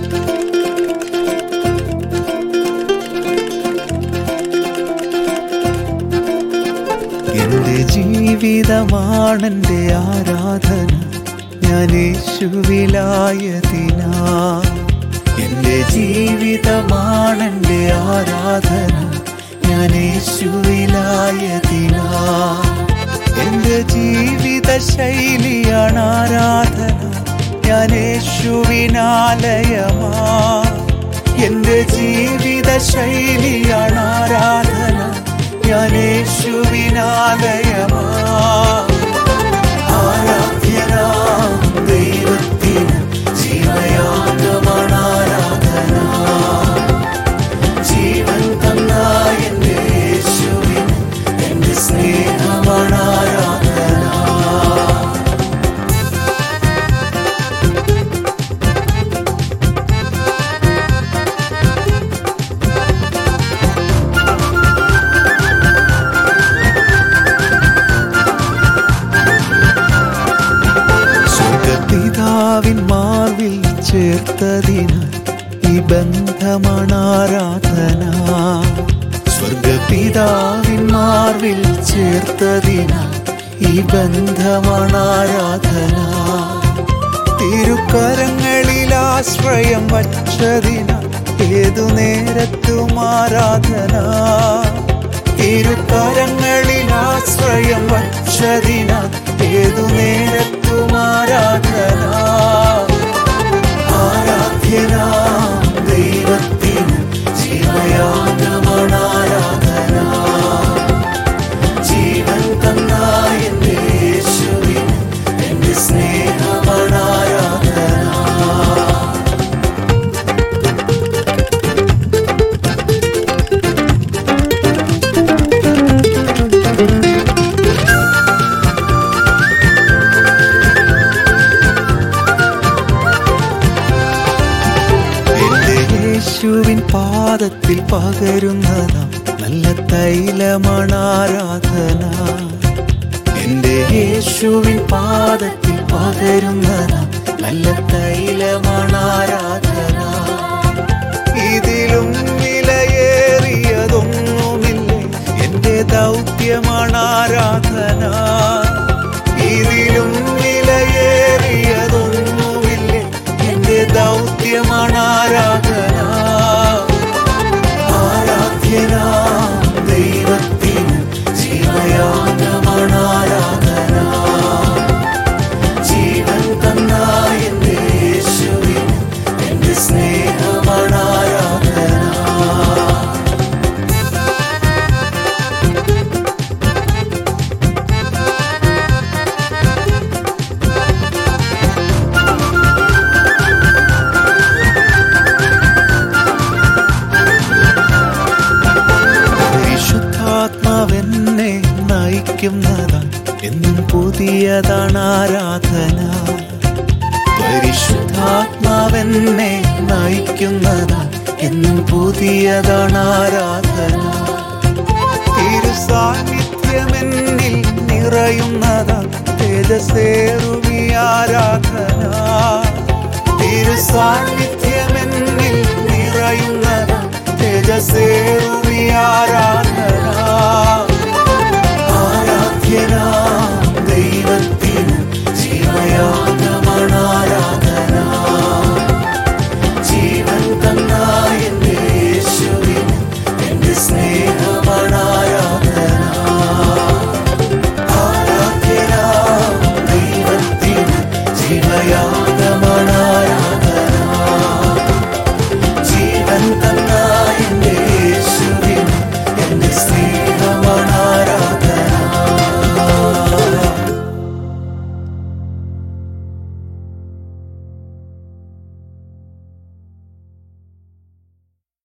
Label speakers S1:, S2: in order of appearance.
S1: എന്റെ ജീവിതമാണെന്റെ ആരാധന ഞാൻ യേശുവിലായതിനാ എന്റെ ജീവിതമാണെന്റെ ആരാധന ഞാൻ യേശുവിലായതിനാ എന്റെ ജീവിത ശൈലിയാണ് ആരാധന ഞാൻ യേശുവിനാലയമാ എന്റെ ജീവിത ശൈലിയാണ് ആരാധന ഞാൻ യേശുവിനാലയമാ ആരാധ്യനാം ദൈവത്തിന് ജീവയാഗമാണ് ആരാധന ജീവൻ തന്ന എന്റെ യേശുവിന് എന്റെ സ്നേഹമാണ് ആരാധന സ്വർഗപിതാവിൻ മാർവിൽ ചേർത്തതിനാൽ ഈ ബന്ധമാണ് ആരാധന സ്വർഗപിതാവിൻ മാർവിൽ ചേർത്തതിനാൽ ഈ ബന്ധമാണ് ആരാധന തിരുക്കരങ്ങളിൽ ആശ്രയം വച്ചതിനാൽ ഏതു നേരത്തും ആരാധന തിരുക്കരങ്ങളിൽ ആശ്രയം വച്ചതിനാൽ ഏതു നേരത്തും ആരാധന ആരാധ്യനാം ദൈവത്തിന് ജീവയാഗമാണ് ആരാധന ജീവൻ തന്ന എന്റെ യേശുവിന് എന്റെ സ്നേഹമാണ് ആരാധന എന്റെ യേശുവിൻ പാദത്തിൽ പകരുന്നതാ നല്ല തൈലമാണ് ആരാധന എന്റെ യേശുവിൻ പാദത്തിൽ പകരുന്നതാ നല്ല തൈലമാണ് ആരാധന ഇതിലും വിലയേറിയതൊന്നുമില്ല എന്റെ ദൗത്യമാണ് ആരാധന ഇതിലും വിലയേറിയതൊന്നുമില്ല എന്റെ ദൗത്യമാണ് ആരാധന ആരാധ്യനാം ദൈവത്തിന് ജീവയാഗമാണ് ആരാധന ജീവൻ തന്ന എന്റെ യേശുവിന് എന്റെ സ്നേഹമാണ് ആരാധന പരിശുദ്ധാത്മാവെന്നെ നയിക്കുന്നതാ എന്നും പുതിയതാണ് ആരാധന പരിശുദ്ധാത്മാവെന്നെ നയിക്കുന്നതാ എന്നും പുതിയതാണ് ആരാധന തിരു സാന്നിധ്യമെന്നിൽ നിറയുന്നതാ തേജസേറുമി ആരാധന തിരു സാന്നിധ്യമെന്നിൽ നിറയുന്നതാ തേജസേറുമി ആരാധന